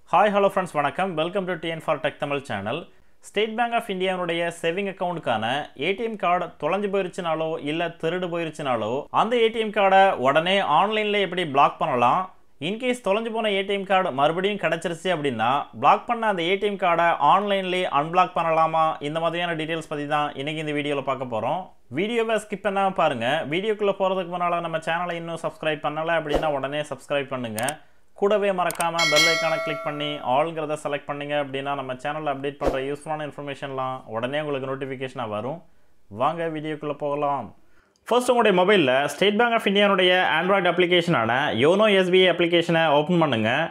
hi hello friends வணக்கம் welcome to TN for tech Tamil channel state bank of இந்தியாவுடைய saving அக்கௌண்ட்டுக்கான ATM card தொலைஞ்சு போயிருச்சுனாலோ இல்லை திருடு போயிருச்சுனாலோ அந்த ஏடிஎம் கார்டை உடனே ஆன்லைனில் எப்படி பிளாக் பண்ணலாம் இன்கேஸ் தொலைஞ்சு போன ஏடிஎம் கார்டு மறுபடியும் கிடச்சிருச்சு அப்படின்னா பிளாக் பண்ண அந்த ஏடிஎம் கார்டை ஆன்லைன்லேயே அன்பிளாக் பண்ணலாமா இந்த மாதிரியான டீட்டெயில்ஸ் பற்றி தான் இன்றைக்கி இந்த வீடியோவில் பார்க்க போகிறோம் வீடியோவை ஸ்கிப் பண்ணாமல் பாருங்கள் வீடியோக்குள்ளே போகிறதுக்கு முன்னால் நம்ம சேனலை இன்னும் சப்ஸ்கிரைப் பண்ணலை அப்படின்னா உடனே சப்ஸ்கிரைப் பண்ணுங்கள் கூடவே மறக்காமல் பெல் ஐக்கானை கிளிக் பண்ணி ஆல்ங்கிறத செலக்ட் பண்ணீங்க அப்படின்னா நம்ம சேனலில் அப்டேட் பண்ணுற யூஸ்ஃபுல்லான இன்ஃபர்மேஷன்லாம் உடனே உங்களுக்கு நோட்டிஃபிகேஷனாக வரும் வாங்க வீடியோக்குள்ளே போகலாம் ஃபர்ஸ்ட் உங்களுடைய மொபைலில் ஸ்டேட் பேங்க் ஆஃப் இந்தியாவுடைய ஆண்ட்ராய்டு அப்ளிகேஷனான யோனோ எஸ்பிஐ அப்ளிகேஷனை ஓப்பன் பண்ணுங்கள்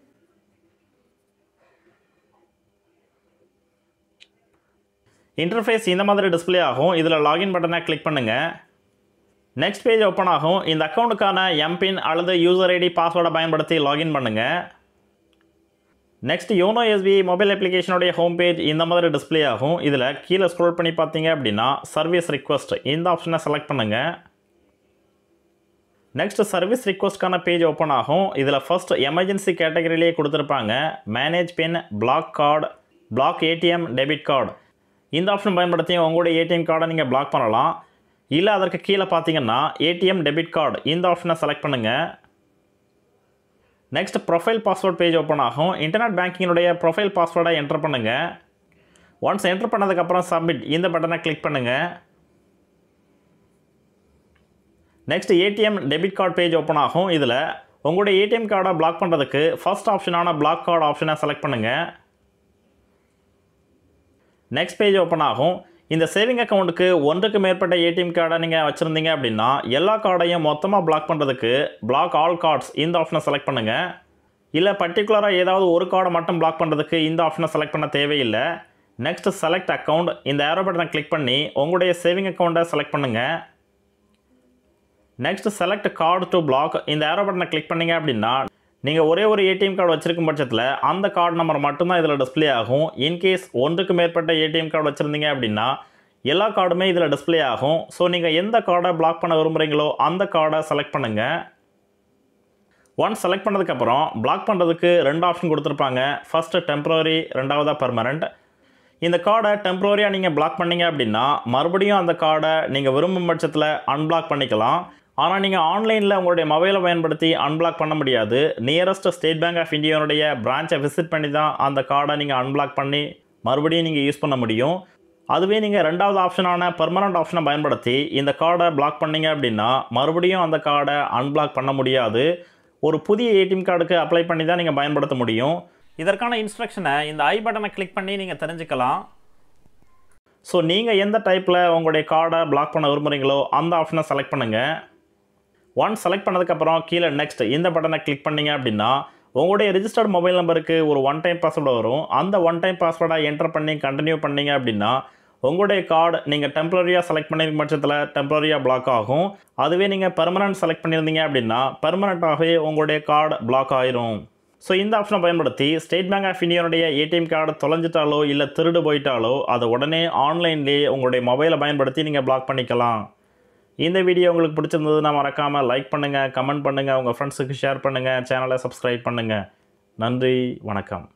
இன்டர்ஃபேஸ் இந்த மாதிரி டிஸ்ப்ளே ஆகும் இதில் லாகின் பட்டனை கிளிக் பண்ணுங்கள் நெக்ஸ்ட் பேஜ் ஓப்பன் ஆகும் இந்த அக்கௌண்ட்டுக்கான எம்பின் அல்லது யூசர் ஐடி பாஸ்வேர்டை பயன்படுத்தி லாகின் பண்ணுங்கள் நெக்ஸ்ட் யோனோ எஸ்பிஐ மொபைல் அப்ளிகேஷனுடைய ஹோம் பேஜ் இந்த மாதிரி டிஸ்ப்ளே ஆகும் இதில் கீழே ஸ்க்ரோல் பண்ணி பார்த்தீங்க அப்படின்னா சர்வீஸ் ரிக்வஸ்ட் இந்த ஆப்ஷனை செலக்ட் பண்ணுங்கள் நெக்ஸ்ட் சர்வீஸ் ரிக்வஸ்ட்கான பேஜ் ஓப்பன் ஆகும் இதில் ஃபர்ஸ்ட் எமர்ஜென்சி கேட்டகரியிலேயே கொடுத்துருப்பாங்க manage PIN block card block ATM debit card இந்த ஆப்ஷன் பயன்படுத்தி உங்களுடைய ஏடிஎம் கார்டை நீங்கள் பிளாக் பண்ணலாம் இல்லை அதற்கு கீழே பார்த்தீங்கன்னா ஏடிஎம் டெபிட் கார்டு இந்த ஆப்ஷனை செலக்ட் பண்ணுங்கள் next profile password page open ஆகும் இன்டர்நெட் பேங்கிங்கினுடைய ப்ரொஃபைல் பாஸ்வேர்டை என்டர் பண்ணுங்கள் ஒன்ஸ் என்டர் பண்ணதுக்கப்புறம் சப்மிட் இந்த பட்டனை கிளிக் பண்ணுங்கள் next ATM debit card page open ஆகும் இதில் உங்களுடைய ஏடிஎம் கார்டை பிளாக் பண்ணுறதுக்கு ஃபர்ஸ்ட் ஆப்ஷனான பிளாக் கார்டு ஆப்ஷனை செலக்ட் பண்ணுங்கள் நெக்ஸ்ட் பேஜ் ஓப்பன் ஆகும் இந்த சேவிங் அக்கௌண்ட்டுக்கு ஒன்றுக்கு மேற்பட்ட ஏடிஎம் கார்டை நீங்கள் வச்சுருந்தீங்க அப்படின்னா எல்லா கார்டையும் மொத்தமாக பிளாக் பண்ணுறதுக்கு பிளாக் ஆல் கார்ட்ஸ் இந்த ஆப்ஷனை செலக்ட் பண்ணுங்கள் இல்லை பர்டிகுலராக ஏதாவது ஒரு கார்டை மட்டும் பிளாக் பண்ணுறதுக்கு இந்த ஆப்ஷனை செலக்ட் பண்ண தேவையில்லை நெக்ஸ்ட் செலக்ட் அக்கௌண்ட் இந்த ஏரோ பட்டனை கிளிக் பண்ணி உங்களுடைய சேவிங் அக்கௌண்ட்டை செலக்ட் பண்ணுங்கள் next select card to block இந்த ஏரோ பட்டனை கிளிக் பண்ணீங்க அப்படின்னா நீங்கள் ஒரே ஒரு ஏடிஎம் கார்டு வச்சிருக்கும் பட்சத்தில் அந்த கார்டு நம்பர் மட்டும்தான் இதில் டிஸ்ப்ளே ஆகும் இன்கேஸ் ஒன்றுக்கு மேற்பட்ட ஏடிஎம் கார்டு வச்சுருந்தீங்க அப்படின்னா எல்லா கார்டுமே இதில் டிஸ்ப்ளே ஆகும் ஸோ நீங்கள் எந்த கார்டை பிளாக் பண்ண விரும்புகிறீங்களோ அந்த கார்டை செலக்ட் பண்ணுங்கள் ஒன் செலக்ட் பண்ணதுக்கப்புறம் பிளாக் பண்ணுறதுக்கு ரெண்டு ஆப்ஷன் கொடுத்துருப்பாங்க ஃபஸ்ட்டு டெம்ப்ரவரி ரெண்டாவதாக பர்மனண்ட் இந்த கார்டை டெம்ப்ரவரியாக நீங்கள் பிளாக் பண்ணீங்க அப்படின்னா மறுபடியும் அந்த கார்டை நீங்கள் விரும்பும் பட்சத்தில் அன்பிளாக் பண்ணிக்கலாம் ஆனால் நீங்கள் ஆன்லைனில் உங்களுடைய மொபைலை பயன்படுத்தி அன்பிளாக் பண்ண முடியாது நியரஸ்ட் ஸ்டேட் பேங்க் ஆஃப் இந்தியாவுடைய பிரான்ச்சை விசிட் பண்ணி தான் அந்த கார்டை நீங்கள் அன்பிளாக் பண்ணி மறுபடியும் நீங்கள் யூஸ் பண்ண முடியும் அதுவே நீங்கள் ரெண்டாவது ஆப்ஷனான பெர்மனண்ட் ஆப்ஷனை பயன்படுத்தி இந்த கார்டை பிளாக் பண்ணீங்க அப்படின்னா மறுபடியும் அந்த கார்டை அன்பிளாக் பண்ண முடியாது ஒரு புதிய ஏடிஎம் கார்டுக்கு அப்ளை பண்ணி தான் நீங்கள் பயன்படுத்த முடியும் இதற்கான இன்ஸ்ட்ரக்ஷனை இந்த ஐ பட்டனை கிளிக் பண்ணி நீங்கள் தெரிஞ்சுக்கலாம் ஸோ நீங்கள் எந்த டைப்பில் உங்களுடைய கார்டை பிளாக் பண்ண விரும்புகிறீங்களோ அந்த ஆப்ஷனை செலக்ட் பண்ணுங்கள் ஒன் செலக்ட் பண்ணதுக்கப்புறம் கீழே நெக்ஸ்ட் இந்த பட்டனை கிளிக் பண்ணீங்க அப்படின்னா உங்களுடைய ரிஜிஸ்டர்ட் மொபைல் நம்பருக்கு ஒரு ஒன் டைம் பாஸ்வேர்டு வரும் அந்த ஒன் டைம் பாஸ்வேர்டை என்டர் பண்ணி கண்டினியூ பண்ணீங்க அப்படின்னா உங்களுடைய கார்டு நீங்கள் டெம்பரரியாக செலக்ட் பண்ணியிருக்கும் பட்சத்தில் டெம்பரரியாக பிளாக் ஆகும் அதுவே நீங்கள் பெர்மனன்ட் செலக்ட் பண்ணியிருந்தீங்க அப்படின்னா பெர்மனண்ட்டாகவே உங்களுடைய கார்டு பிளாக் ஆயிரும் ஸோ இந்த ஆப்ஷனை பயன்படுத்தி ஸ்டேட் பேங்க் ஆஃப் இந்தியாவுடைய ஏடிஎம் கார்டு தொலைஞ்சிட்டாலோ இல்லை திருடு போயிட்டாலோ அதை உடனே ஆன்லைன்லேயே உங்களுடைய மொபைலை பயன்படுத்தி நீங்கள் பிளாக் பண்ணிக்கலாம் இந்த வீடியோ உங்களுக்கு பிடிச்சிருந்ததுன்னா மறக்காமல் லைக் பண்ணுங்கள் கமெண்ட் பண்ணுங்கள் உங்கள் ஃப்ரெண்ட்ஸுக்கு ஷேர் பண்ணுங்கள் சேனலை சப்ஸ்கிரைப் பண்ணுங்கள் நன்றி வணக்கம்